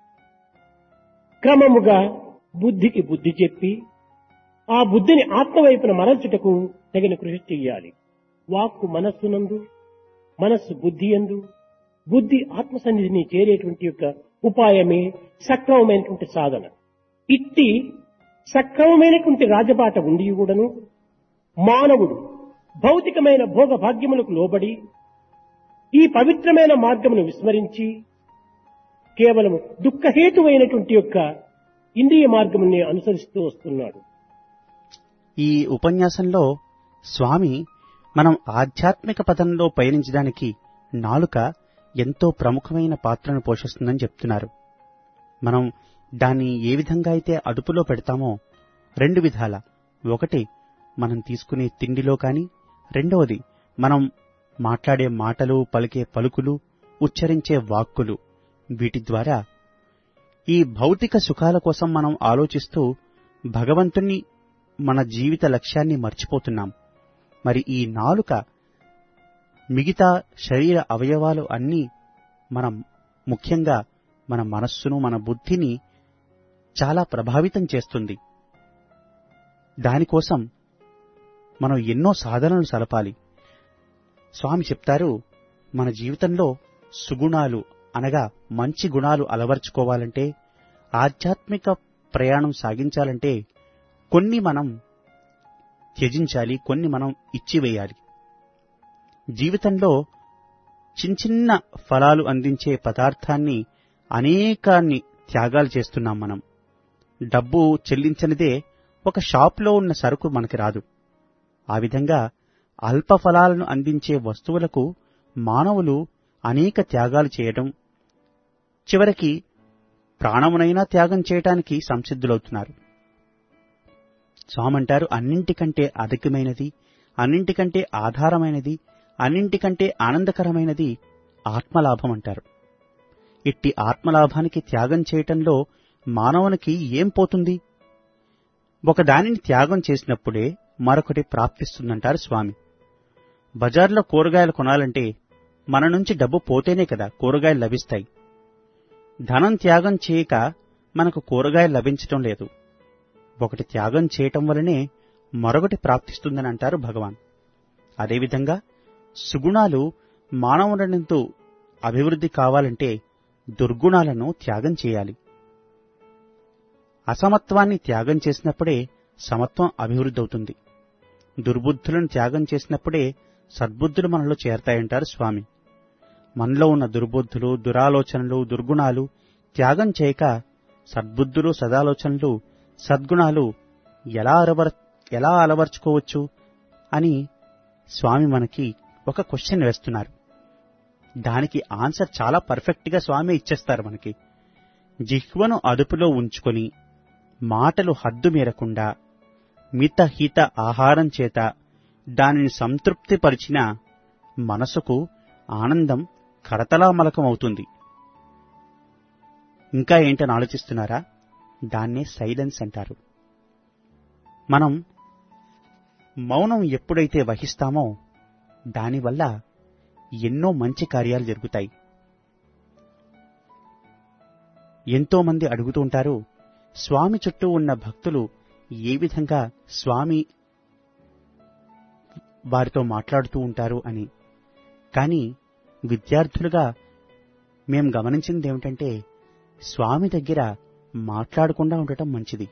క్రమముగా బుద్ధికి బుద్ధి చెప్పి ఆ బుద్ధిని ఆత్మవైపున మరల్చుటకు తగిన కృషి చెయ్యాలి వాక్కు మనస్సునందు మనస్సు బుద్ధి ఎందు బుద్ధి ఆత్మ సన్నిధిని చేరేటువంటి యొక్క ఉపాయమే సక్రమమైనటువంటి సాధన ఇట్టి సక్రమమైనటువంటి రాజబాట ఉండి కూడాను మానవుడు భౌతికమైన భోగ భాగ్యములకు లోబడి ఈ పవిత్రమైన మార్గమును విస్మరించి కేవలం దుఃఖహేతువైనటువంటి యొక్క ఇంద్రియ మార్గముని అనుసరిస్తూ వస్తున్నాడు ఈ ఉపన్యాసంలో స్వామి మనం ఆధ్యాత్మిక పదంలో పయనించడానికి నాలుక ఎంతో ప్రముఖమైన పాత్రను పోషిస్తుందని చెప్తున్నారు మనం దాన్ని ఏ విధంగా అయితే అదుపులో పెడతామో రెండు విధాల ఒకటి మనం తీసుకునే తిండిలో కాని రెండవది మనం మాట్లాడే మాటలు పలికే పలుకులు ఉచ్చరించే వాక్కులు వీటి ద్వారా ఈ భౌతిక సుఖాల కోసం మనం ఆలోచిస్తూ భగవంతుణ్ణి మన జీవిత లక్ష్యాన్ని మర్చిపోతున్నాం మరి ఈ నాలుక మిగతా శరీర అవయవాలు అన్నీ మనం ముఖ్యంగా మన మనస్సును మన బుద్ధిని చాలా ప్రభావితం చేస్తుంది దానికోసం మనం ఎన్నో సాధనలు సలపాలి స్వామి చెప్తారు మన జీవితంలో సుగుణాలు అనగా మంచి గుణాలు అలవర్చుకోవాలంటే ఆధ్యాత్మిక ప్రయాణం సాగించాలంటే కొన్ని మనం త్యజించాలి కొన్ని మనం ఇచ్చివేయాలి జీవితంలో చిన్న చిన్న ఫలాలు అందించే పదార్థాన్ని అనేకాన్ని త్యాగాలు చేస్తున్నాం మనం డబ్బు చెల్లించనిదే ఒక షాప్లో ఉన్న సరుకు మనకి రాదు ఆ విధంగా అల్ప ఫలాలను అందించే వస్తువులకు మానవులు అనేక త్యాగాలు చేయటం చివరికి ప్రాణమునైనా త్యాగం చేయటానికి సంసిద్ధులవుతున్నారు స్వామంటారు అన్నింటికంటే అధికమైనది అన్నింటికంటే ఆధారమైనది అన్నింటికంటే ఆనందకరమైనది ఆత్మలాభం అంటారు ఇట్టి ఆత్మలాభానికి త్యాగం చేయటంలో మానవునికి ఏం పోతుంది ఒక దానిని త్యాగం చేసినప్పుడే మరొకటి ప్రాప్తిస్తుందంటారు స్వామి బజార్లో కూరగాయలు కొనాలంటే మన నుంచి డబ్బు పోతేనే కదా కూరగాయలు లభిస్తాయి ధనం త్యాగం చేయక మనకు కూరగాయలు లభించటం లేదు ఒకటి త్యాగం చేయటం వలనే మరొకటి ప్రాప్తిస్తుందని అంటారు భగవాన్ అదేవిధంగా సుగుణాలు మానవులనందు అభివృద్ధి కావాలంటే దుర్గుణాలను త్యాగం చేయాలి అసమత్వాన్ని త్యాగం చేసినప్పుడే సమత్వం అభివృద్ధి అవుతుంది దుర్బుద్ధులను త్యాగం చేసినప్పుడే సద్బుద్ధులు మనలో చేరతాయంటారు స్వామి మనలో ఉన్న దుర్బుద్ధులు దురాలోచనలు దుర్గుణాలు త్యాగం చేయక సద్బుద్ధులు సదాలోచనలు సద్గుణాలు ఎలా అలవర్ ఎలా అలవర్చుకోవచ్చు అని స్వామి మనకి ఒక క్వశ్చన్ వేస్తున్నారు దానికి ఆన్సర్ చాలా పర్ఫెక్ట్ గా స్వామి ఇచ్చేస్తారు మనకి జిహ్వను అదుపులో ఉంచుకొని మాటలు హద్దు మీరకుండా మితహిత ఆహారం చేత దానిని సంతృప్తిపరిచిన మనసుకు ఆనందం కరతలామలకం అవుతుంది ఇంకా ఏంటని ఆలోచిస్తున్నారా దాన్నే సైలెన్స్ అంటారు మనం మౌనం ఎప్పుడైతే వహిస్తామో దానివల్ల ఎన్నో మంచి కార్యాలు జరుగుతాయి ఎంతో మంది అడుగుతూ ఉంటారు స్వామి చుట్టూ ఉన్న భక్తులు ఏ విధంగా స్వామి వారితో మాట్లాడుతూ ఉంటారు అని కానీ విద్యార్థులుగా మేం గమనించింది ఏమిటంటే స్వామి దగ్గర మాట్లాడకుండా ఉండటం మంచిది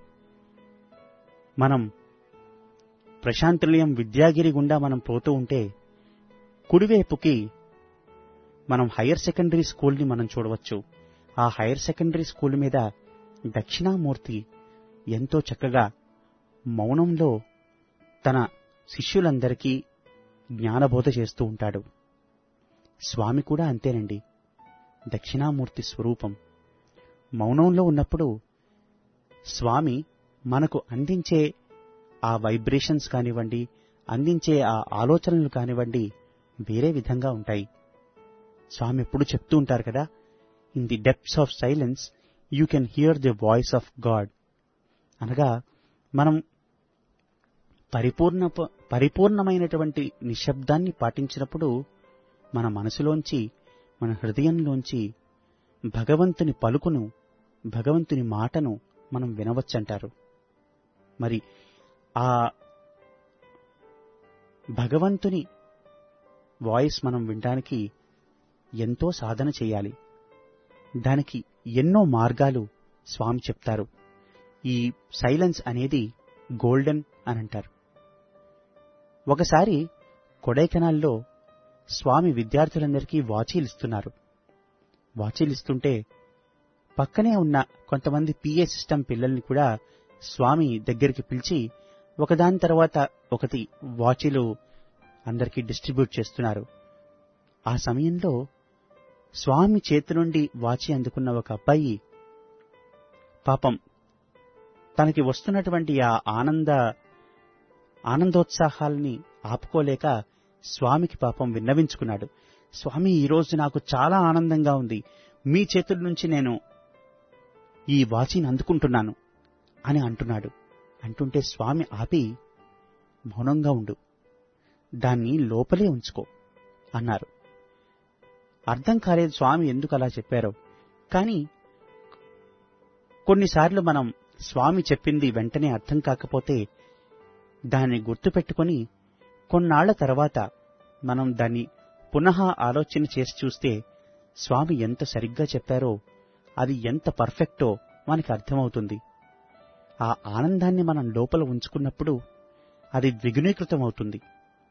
మనం ప్రశాంతనిలయం విద్యాగిరి గుండా మనం పోతూ ఉంటే కుడివైపుకి మనం హైయర్ సెకండరీ స్కూల్ని మనం చూడవచ్చు ఆ హైయర్ సెకండరీ స్కూల్ మీద దక్షిణామూర్తి ఎంతో చక్కగా మౌనంలో తన శిష్యులందరికీ జ్ఞానబోధ చేస్తూ ఉంటాడు స్వామి కూడా అంతేనండి దక్షిణామూర్తి స్వరూపం మౌనంలో ఉన్నప్పుడు స్వామి మనకు అందించే ఆ వైబ్రేషన్స్ కానివ్వండి అందించే ఆ ఆలోచనలు కానివ్వండి వేరే విధంగా ఉంటాయి స్వామి ఎప్పుడు చెప్తూ ఉంటారు కదా in the depths of silence you can hear the voice of God అనగా మనం పరిపూర్ణ పరిపూర్ణమైనటువంటి నిశ్శబ్దాన్ని పాటించినప్పుడు మన మనసులోంచి మన హృదయంలోంచి భగవంతుని పలుకును భగవంతుని మాటను మనం వినవచ్చంటారు మరి ఆ భగవంతుని వాయిస్ మనం వినడానికి ఎంతో సాధన చేయాలి దానికి ఎన్నో మార్గాలు స్వామి చెప్తారు ఈ సైలెన్స్ అనేది గోల్డెన్ అని అంటారు ఒకసారి కొడైకెనాల్లో స్వామి విద్యార్థులందరికీ వాచీలు ఇస్తున్నారు వాచీలు ఇస్తుంటే పక్కనే ఉన్న కొంతమంది పిఏ సిస్టమ్ పిల్లల్ని కూడా స్వామి దగ్గరికి పిలిచి ఒకదాని తర్వాత ఒకటి వాచీలు అందరికీ డిస్ట్రిబ్యూట్ చేస్తున్నారు ఆ సమయంలో స్వామి చేతి నుండి వాచి అందుకున్న ఒక అబ్బాయి పాపం తనకి వస్తున్నటువంటి ఆ ఆనంద ఆనందోత్సాహాల్ని ఆపుకోలేక స్వామికి పాపం విన్నవించుకున్నాడు స్వామి ఈరోజు నాకు చాలా ఆనందంగా ఉంది మీ చేతుల నుంచి నేను ఈ వాచిని అందుకుంటున్నాను అని అంటున్నాడు అంటుంటే స్వామి ఆపి మౌనంగా ఉండు దాన్ని లోపలే ఉంచుకో అన్నారు అర్థం కాలేదు స్వామి ఎందుకు అలా చెప్పారో కానీ కొన్నిసార్లు మనం స్వామి చెప్పింది వెంటనే అర్థం కాకపోతే దాన్ని గుర్తుపెట్టుకొని కొన్నాళ్ల తర్వాత మనం దాన్ని పునః ఆలోచన చేసి చూస్తే స్వామి ఎంత సరిగ్గా చెప్పారో అది ఎంత పర్ఫెక్టో మనకి అర్థమవుతుంది ఆ ఆనందాన్ని మనం లోపల ఉంచుకున్నప్పుడు అది ద్విగుణీకృతం అవుతుంది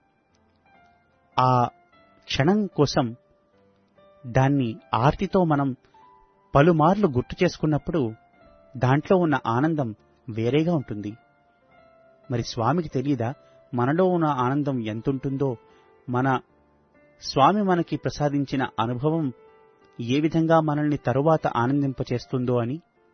ఆ క్షణం కోసం దాన్ని ఆర్తితో మనం పలుమార్లు గుర్తు చేసుకున్నప్పుడు దాంట్లో ఉన్న ఆనందం వేరేగా ఉంటుంది మరి స్వామికి తెలియదా మనలో ఉన్న ఆనందం ఎంతుంటుందో మన స్వామి మనకి ప్రసాదించిన అనుభవం ఏ విధంగా మనల్ని తరువాత ఆనందింపచేస్తుందో అని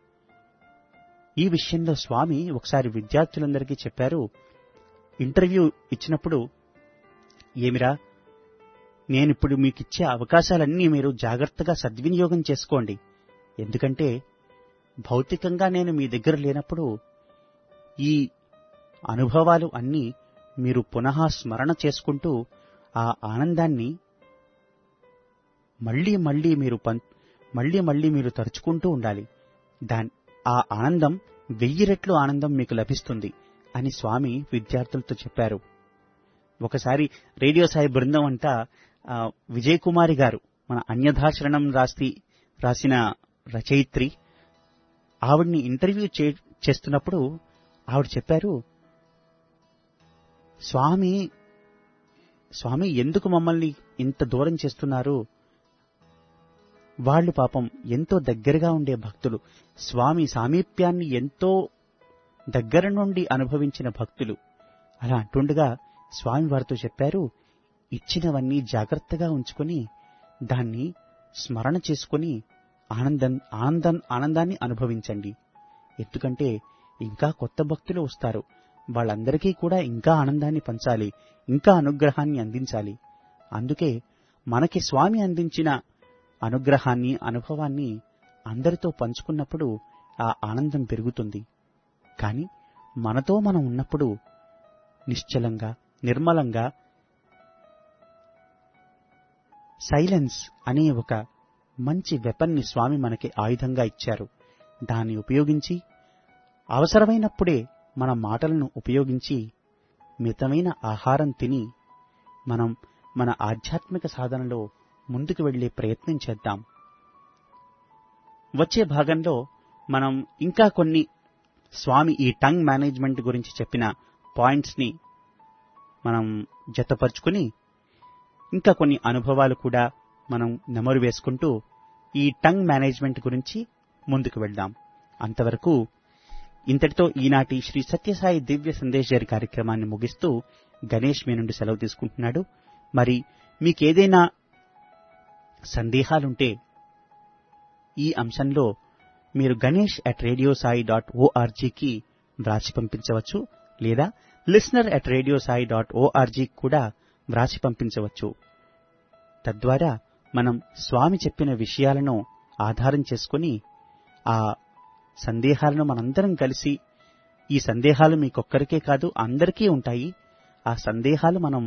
ఈ విషయంలో స్వామి ఒకసారి విద్యార్థులందరికీ చెప్పారు ఇంటర్వ్యూ ఇచ్చినప్పుడు ఏమిరా నేనిప్పుడు మీకిచ్చే అవకాశాలన్నీ మీరు జాగ్రత్తగా సద్వినియోగం చేసుకోండి ఎందుకంటే భౌతికంగా నేను మీ దగ్గర లేనప్పుడు ఈ అనుభవాలు అన్నీ మీరు పునః స్మరణ చేసుకుంటూ ఆ ఆనందాన్ని మళ్ళీ మళ్ళీ మీరు పం మళ్ళీ మళ్ళీ మీరు తరుచుకుంటూ ఉండాలి దాన్ ఆ ఆనందం వెయ్యి రెట్లు ఆనందం మీకు లభిస్తుంది అని స్వామి విద్యార్థులతో చెప్పారు ఒకసారి రేడియో సాయి బృందం అంతా ఆ, విజయ్ కుమారి గారు మన అన్యధాశరణం రాసి రాసిన రచయిత్రి ఆవిడ్ని ఇంటర్వ్యూ చే చేస్తున్నప్పుడు ఆవిడ చెప్పారు స్వామి స్వామి ఎందుకు మమ్మల్ని ఇంత దూరం చేస్తున్నారు వాళ్ళు పాపం ఎంతో దగ్గరగా ఉండే భక్తులు స్వామి సామీప్యాన్ని ఎంతో దగ్గర నుండి అనుభవించిన భక్తులు అలా అంటుండగా స్వామి వారితో చెప్పారు ఇచ్చినవన్నీ జాగ్రత్తగా ఉంచుకొని దాన్ని స్మరణ చేసుకొని ఆనందం ఆనందం ఆనందాన్ని అనుభవించండి ఎందుకంటే ఇంకా కొత్త భక్తులు వస్తారు వాళ్ళందరికీ కూడా ఇంకా ఆనందాన్ని పంచాలి ఇంకా అనుగ్రహాన్ని అందించాలి అందుకే మనకి స్వామి అందించిన అనుగ్రహాన్ని అనుభవాన్ని అందరితో పంచుకున్నప్పుడు ఆ ఆనందం పెరుగుతుంది కానీ మనతో మనం ఉన్నప్పుడు నిశ్చలంగా నిర్మలంగా సైలెన్స్ అనే ఒక మంచి వెపన్ని స్వామి మనకి ఆయుధంగా ఇచ్చారు దాన్ని ఉపయోగించి అవసరమైనప్పుడే మన మాటలను ఉపయోగించి మితమైన ఆహారం తిని మనం మన ఆధ్యాత్మిక సాధనలో ముందుకు వెళ్లే ప్రయత్నం చేద్దాం వచ్చే భాగంలో మనం ఇంకా కొన్ని స్వామి ఈ టంగ్ మేనేజ్మెంట్ గురించి చెప్పిన పాయింట్స్ ని మనం జతపరుచుకుని ఇంకా కొన్ని అనుభవాలు కూడా మనం నెమరు వేసుకుంటూ ఈ టంగ్ మేనేజ్మెంట్ గురించి ముందుకు వెళ్దాం అంతవరకు ఇంతటితో ఈనాటి శ్రీ సత్యసాయి దివ్య సందేశ్ కార్యక్రమాన్ని ముగిస్తూ గణేష్ మీ నుండి సెలవు తీసుకుంటున్నాడు మరి మీకేదైనా సందేహాలుంటే ఈ అంశంలో మీరు Ganesh at radio Sai dot ఓఆర్జీకి వ్రాసి పంపించవచ్చు లేదా listener at radio Sai dot org కూడా వ్రాసి పంపించవచ్చు తద్వారా మనం స్వామి చెప్పిన విషయాలను ఆధారం చేసుకుని ఆ సందేహాలను మనందరం కలిసి ఈ సందేహాలు మీకొక్కరికే కాదు అందరికీ ఉంటాయి ఆ సందేహాలు మనం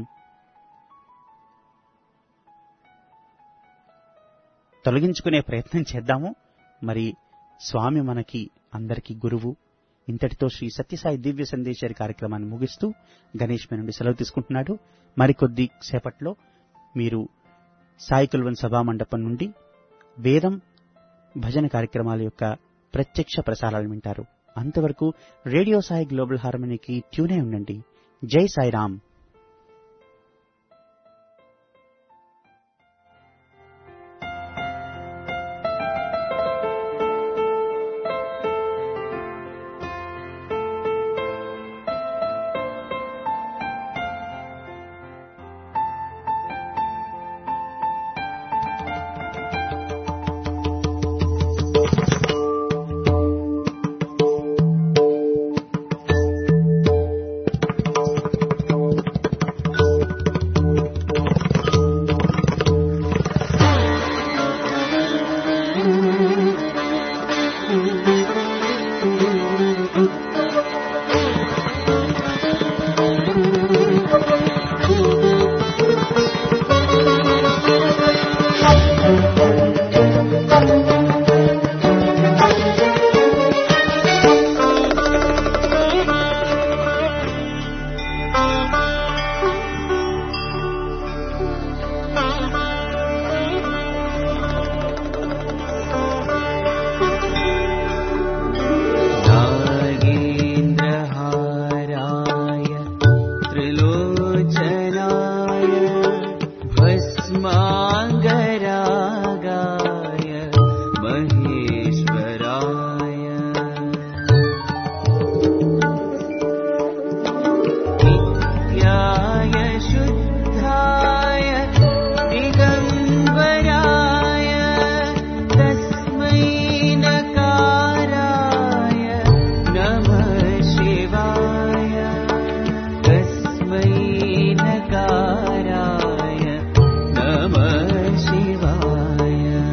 తొలగించుకునే ప్రయత్నం చేద్దాము మరి స్వామి మనకి అందరికీ గురువు ఇంతటితో శ్రీ సత్యసాయి దివ్య సందేశారి కార్యక్రమాన్ని ముగిస్తూ గణేష్ మీ నుండి సెలవు తీసుకుంటున్నాడు మరికొద్ది సేపట్లో మీరు సాయి కుల్వన్ సభా మండపం నుండి వేదం భజన కార్యక్రమాల యొక్క ప్రత్యక్ష ప్రసారాలు వింటారు అంతవరకు రేడియో సాయి గ్లోబల్ హార్మనీకి ట్యూనే ఉండండి జై సాయిరామ్ नागेन्द्रहाराय त्रिलोचनाय भस्माङ्गरागाय महेश्वराय नित्याय शुद्धाय दिगम्बराय तस्मै नकाराय नमः शिवाय तस्मै नकाराय नमः शिवाय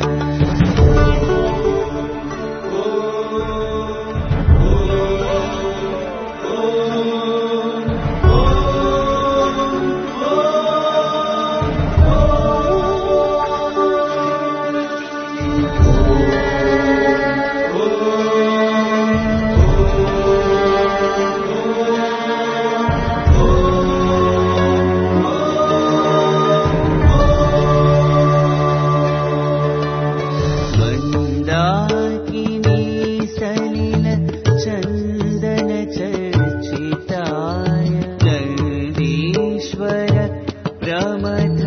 मन्दाकिनी सलिल चन्दन चर्चिताय नन्दीश्वर प्रमथ